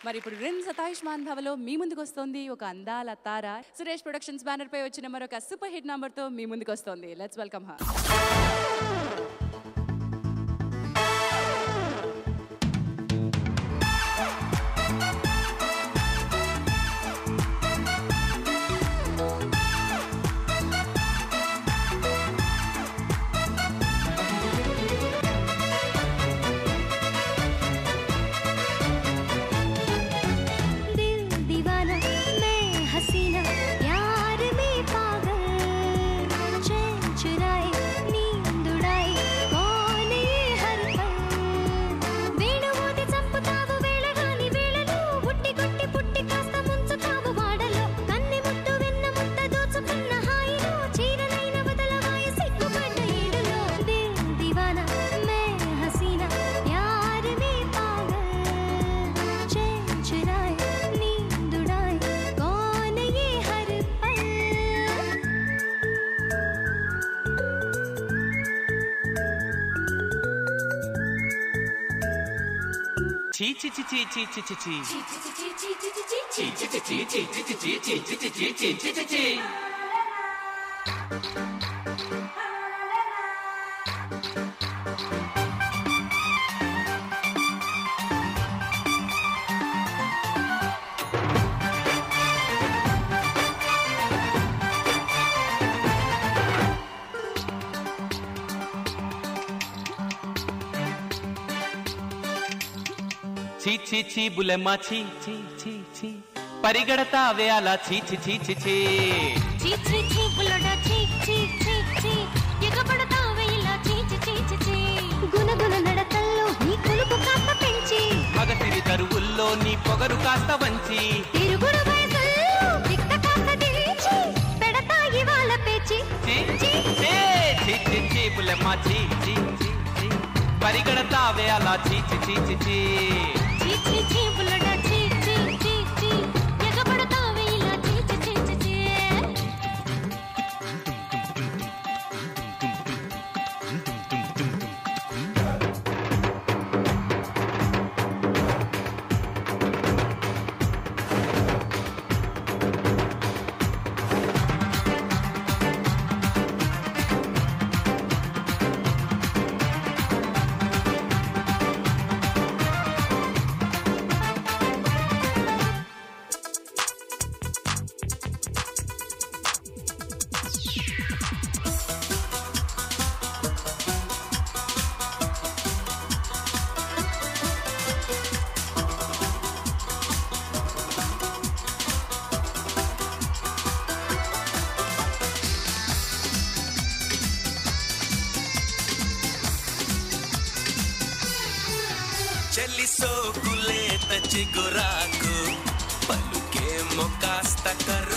మరి ఇప్పుడు రిన్ సతాయుష్మాన్ భవలో మీ ముందుకు వస్తోంది ఒక అందాల తార సురేష్ ప్రొడక్షన్స్ బ్యానర్ పై వచ్చిన మరొక సూపర్ హిట్ నంబర్ తో మీ ముందుకు వస్తోంది లెట్స్ వెల్కమ్ హర్ दिल दीवाना मैं हसीना प्यार में पागल चैन चुराए नींद उड़ाए कौन ये हर पल వేణుమోది చంపుతావు వేళగాని వేళలో పుట్టి కొట్టి పుట్టి కాస్త ముంచుతావు వాడలో కన్ని ముట్టు వెన్న ముట్ట దోచుకున్న హాయిలో చీరనైన వదలవాయ సిగ్గుపడ్డ ఈడులో దిల్ దీవానా మే హసీనా ప్యార్ మే పాగల్ चैन चुराए नींद उड़ाए कौन ये हर पल చీ చి చి చి చి చి చి చి చీ చీ చీ బులెమ్మ చీ చీ చీ చీ పరిగెడతావే అలా చీ చీ చీ చీ చీ చీ చీ చీ బుల్లడా చీ చీ చీ చీ ఎగబడతావే ఇలా చీ చీ చీ చీ చీ గునగున నడకల్లో నీ కొలుపు కాస్త పెంచి మగసిరి తరువుల్లో నీ పొగరు కాస్త వంచి తిరుగుడు వయసుల్లో దిక్త కాస్త దించి పెడతా ఇవాళ పేచి చీ చీ చీ చీ చీ చీ బులెమ్మ చీ చీ చీ చీ పరిగెడతావే అలా చీ చీ చీ చీ చీ చీ చీ చీ బుల్లడా చీ చీ చీ చీ ఎగబడతావే ఇలా చీ చీ చీ చీ చీ చెల్లి సోకులే చిగురాకు పలుకే మొకాస్త కరు